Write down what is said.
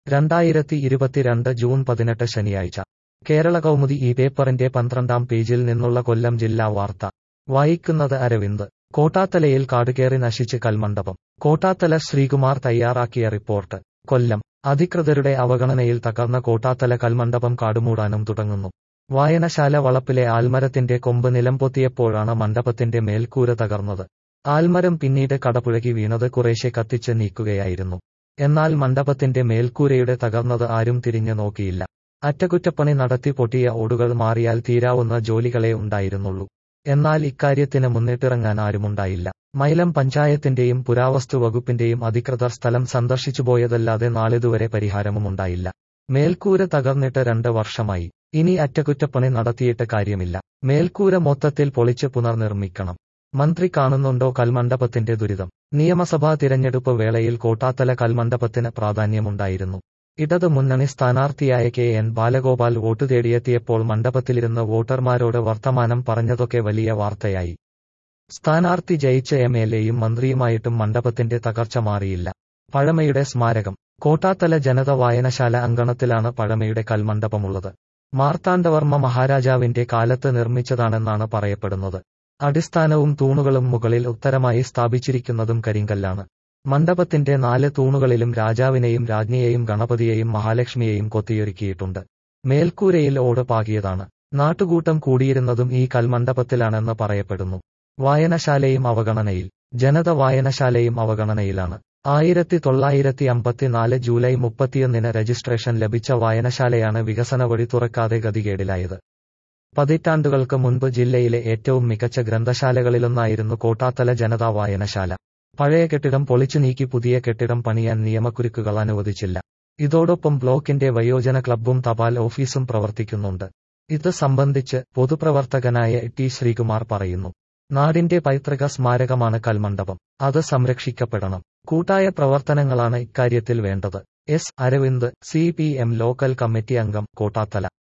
രണ്ടായിരത്തി ഇരുപത്തിരണ്ട് ജൂൺ പതിനെട്ട് ശനിയാഴ്ച കേരള കൗമുദി ഈ പേപ്പറിന്റെ പന്ത്രണ്ടാം പേജിൽ നിന്നുള്ള കൊല്ലം ജില്ലാ വാർത്ത വായിക്കുന്നത് അരവിന്ദ് കോട്ടാത്തലയിൽ കാടുകേറി നശിച്ച് കൽമണ്ഡപം കോട്ടാത്തല ശ്രീകുമാർ തയ്യാറാക്കിയ റിപ്പോർട്ട് കൊല്ലം അധികൃതരുടെ അവഗണനയിൽ തകർന്ന കോട്ടാത്തല കൽമണ്ഡപം കാടുമൂടാനും തുടങ്ങുന്നു വായനശാല വളപ്പിലെ ആൽമരത്തിന്റെ കൊമ്പ് നിലംപൊത്തിയപ്പോഴാണ് മണ്ഡപത്തിന്റെ മേൽക്കൂര തകർന്നത് ആൽമരം പിന്നീട് കടപുഴകി വീണത് കുറേശ്ശെ കത്തിച്ച് നീക്കുകയായിരുന്നു എന്നാൽ മണ്ഡപത്തിന്റെ മേൽക്കൂരയുടെ തകർന്നത് ആരും തിരിഞ്ഞു നോക്കിയില്ല അറ്റകുറ്റപ്പണി നടത്തി പൊട്ടിയ ഓടുകൾ മാറിയാൽ തീരാവുന്ന ജോലികളെ ഉണ്ടായിരുന്നുള്ളൂ എന്നാൽ ഇക്കാര്യത്തിന് മുന്നിട്ടിറങ്ങാൻ ആരുമുണ്ടായില്ല മൈലം പഞ്ചായത്തിന്റെയും പുരാവസ്തു വകുപ്പിന്റെയും അധികൃതർ സ്ഥലം സന്ദർശിച്ചുപോയതല്ലാതെ നാളിതുവരെ പരിഹാരമുണ്ടായില്ല മേൽക്കൂര തകർന്നിട്ട് രണ്ട് വർഷമായി ഇനി അറ്റകുറ്റപ്പണി നടത്തിയിട്ട് കാര്യമില്ല മേൽക്കൂര മൊത്തത്തിൽ പൊളിച്ച് പുനർനിർമ്മിക്കണം മന്ത്രി കാണുന്നുണ്ടോ കൽമണ്ഡപത്തിന്റെ ദുരിതം നിയമസഭാ തിരഞ്ഞെടുപ്പ് വേളയിൽ കോട്ടാത്തല കൽമണ്ഡപത്തിന് പ്രാധാന്യമുണ്ടായിരുന്നു ഇടത് മുന്നണി സ്ഥാനാർത്ഥിയായ കെ എൻ ബാലഗോപാൽ വോട്ട് തേടിയെത്തിയപ്പോൾ മണ്ഡപത്തിലിരുന്ന് വോട്ടർമാരോട് വർത്തമാനം പറഞ്ഞതൊക്കെ വലിയ വാർത്തയായി സ്ഥാനാർത്ഥി ജയിച്ച എം എൽ എയും മന്ത്രിയുമായിട്ടും മണ്ഡപത്തിന്റെ തകർച്ച മാറിയില്ല പഴമയുടെ സ്മാരകം കോട്ടാത്തല ജനത വായനശാല അങ്കണത്തിലാണ് പഴമയുടെ കൽമണ്ഡപമുള്ളത് മാർത്താണ്ഡവർമ്മ മഹാരാജാവിന്റെ കാലത്ത് നിർമ്മിച്ചതാണെന്നാണ് പറയപ്പെടുന്നത് അടിസ്ഥാനവും തൂണുകളും മുകളിൽ ഉത്തരമായി സ്ഥാപിച്ചിരിക്കുന്നതും കരിങ്കല്ലാണ് മണ്ഡപത്തിന്റെ നാല് തൂണുകളിലും രാജാവിനെയും രാജ്ഞിയെയും ഗണപതിയെയും മഹാലക്ഷ്മിയെയും കൊത്തിയൊരുക്കിയിട്ടുണ്ട് മേൽക്കൂരയിൽ ഓട് പാകിയതാണ് നാട്ടുകൂട്ടം കൂടിയിരുന്നതും ഈ കൽമണ്ഡപത്തിലാണെന്ന് പറയപ്പെടുന്നു വായനശാലയും അവഗണനയിൽ ജനത വായനശാലയും അവഗണനയിലാണ് ആയിരത്തി തൊള്ളായിരത്തി അമ്പത്തിനാല് ജൂലൈ മുപ്പത്തിയൊന്നിന് രജിസ്ട്രേഷൻ ലഭിച്ച വായനശാലയാണ് വികസന വഴി തുറക്കാതെ ഗതികേടിലായത് പതിറ്റാണ്ടുകൾക്ക് മുൻപ് ജില്ലയിലെ ഏറ്റവും മികച്ച ഗ്രന്ഥശാലകളിലൊന്നായിരുന്നു കോട്ടാത്തല ജനതാ വായനശാല പഴയ കെട്ടിടം പൊളിച്ചു നീക്കി പുതിയ കെട്ടിടം പണിയാൻ നിയമക്കുരുക്കുകൾ അനുവദിച്ചില്ല ഇതോടൊപ്പം ബ്ലോക്കിന്റെ വയോജന ക്ലബ്ബും തപാൽ ഓഫീസും പ്രവർത്തിക്കുന്നുണ്ട് ഇത് സംബന്ധിച്ച് പൊതുപ്രവർത്തകനായ ടി ശ്രീകുമാർ പറയുന്നു നാടിന്റെ പൈതൃക സ്മാരകമാണ് കൽമണ്ഡപം അത് സംരക്ഷിക്കപ്പെടണം കൂട്ടായ പ്രവർത്തനങ്ങളാണ് ഇക്കാര്യത്തിൽ വേണ്ടത് S Aravind C local committee അംഗം കോട്ടാത്തല